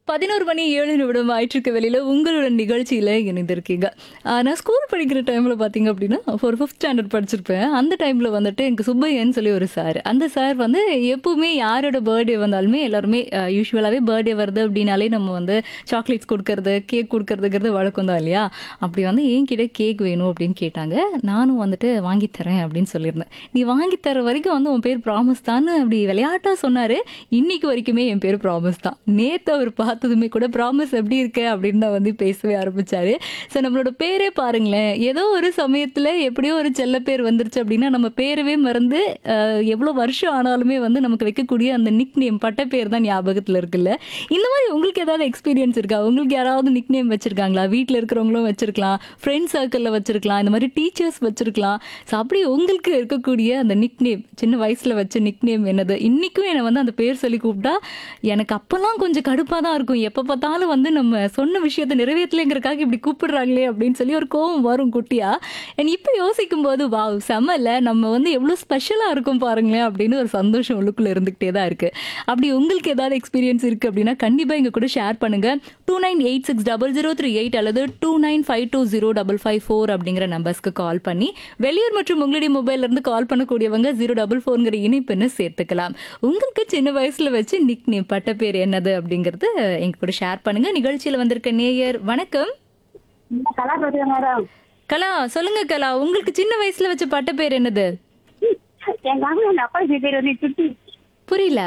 பதினோரு மணி ஏழு நிமிடம் ஆயிட்டிருக்க வெளியில் உங்களோட நிகழ்ச்சியில் இணைந்திருக்கீங்க ஆஹ் நான் ஸ்கூல் படிக்கிற டைமில் பார்த்தீங்க அப்படின்னா ஒரு ஃபிஃப்த் ஸ்டாண்டர்ட் படிச்சிருப்பேன் அந்த டைமில் வந்துட்டு எனக்கு சுப்பையன்னு சொல்லி ஒரு சார் அந்த சார் வந்து எப்பவுமே யாரோட பர்த்டே வந்தாலுமே எல்லாருமே யூஸ்வலாகவே பர்த்டே வருது அப்படின்னாலே நம்ம வந்து சாக்லேட்ஸ் கொடுக்கறது கேக் கொடுக்கறதுங்கிறது வழக்கம் தான் இல்லையா அப்படி வந்து என்கிட்ட கேக் வேணும் அப்படின்னு கேட்டாங்க நானும் வந்துட்டு வாங்கி தரேன் அப்படின்னு சொல்லியிருந்தேன் நீ வாங்கி தர வரைக்கும் வந்து உன் பேர் ப்ராமிஸ் தான் அப்படி விளையாட்டா சொன்னாரு இன்னைக்கு வரைக்குமே என் பேர் ப்ராமிஸ் தான் நேத்து அவர் பார்த்ததுமே கூட ப்ராமிஸ் எப்படி இருக்க அப்படின்னு தான் வந்து பேசவே ஆரம்பிச்சாரு ஸோ நம்மளோட பேரே பாருங்களேன் ஏதோ ஒரு சமயத்துல எப்படியோ ஒரு செல்ல பேர் வந்துருச்சு அப்படின்னா நம்ம பேரவே மறந்து அஹ், எவ்வளவு வருஷம் ஆனாலுமே வந்து நமக்கு வைக்கக்கூடிய அந்த நிக் நேம் பட்ட பேர் தான் ஞாபகத்துல இருக்குல்ல இந்த மாதிரி உங்களுக்கு ஏதாவது எக்ஸ்பீரியன்ஸ் இருக்கா உங்களுக்கு யாராவது நிக் நேம் வச்சிருக்காங்களா வீட்டில் இருக்கிறவங்களும் வச்சிருக்கலாம் ஃப்ரெண்ட் சர்க்கிளில் வச்சிருக்கலாம் இந்த மாதிரி டீச்சர்ஸ் வச்சிருக்கலாம் ஸோ அப்படி உங்களுக்கு இருக்கக்கூடிய அந்த நிக் நேம் சின்ன வயசுல வச்ச நிக் நேம் என்னது இன்னைக்கும் என்னை வந்து அந்த பேர் சொல்லி கூப்பிட்டா எனக்கு அப்பெல்லாம் கொஞ்சம் கடுப்பாக தான் இருக்கும் எப்போ பார்த்தாலும் வந்து நம்ம சொன்ன விஷயத்தை நிறைவேற்றலைங்கிறக்காக இப்படி கூப்பிடுறாங்களே அப்படின்னு சொல்லி ஒரு கோவம் வரும் குட்டியா அண்ட் இப்போ யோசிக்கும் போது வாவ் செம்மல்ல நம்ம வந்து எவ்வளோ ஸ்பெஷலாக இருக்கும் பாருங்களேன் அப்படின்னு ஒரு சந்தோஷம் உள்ளுக்குள்ள இருந்துகிட்டே தான் இருக்கு அப்படி உங்களுக்கு ஏதாவது எக்ஸ்பீரியன்ஸ் இருக்கு அப்படின்னா கண்டிப்பாக எங்க கூட ஷேர் பண்ணுங்க two nine eight six double zero three eight அல்லது two nine five two zero double five four அப்படிங்கிற நம்பர்ஸ்க்கு கால் பண்ணி வெளியூர் மற்றும் உங்களுடைய மொபைல்ல இருந்து கால் பண்ணக்கூடியவங்க ஜீரோ டபுள் ஃபோர்ங்கிற இணைப்புன்னு சேர்த்துக்கலாம் உங்களுக்கு சின்ன வயசுல வச்சு நிக் நேம் பட்ட பேர் என்னது அப்படிங்கறது எங்க கூட ஷேர் பண்ணுங்க நிகழ்ச்சியில வந்திருக்க நேயர் வணக்கம் கலா பேசுறேன் மேடம் கலா சொல்லுங்க கலா உங்களுக்கு சின்ன வயசுல வச்ச பட்ட பேர் என்னது எங்க அம்மா என் அப்பா பேர் வந்து சுத்தி புரியல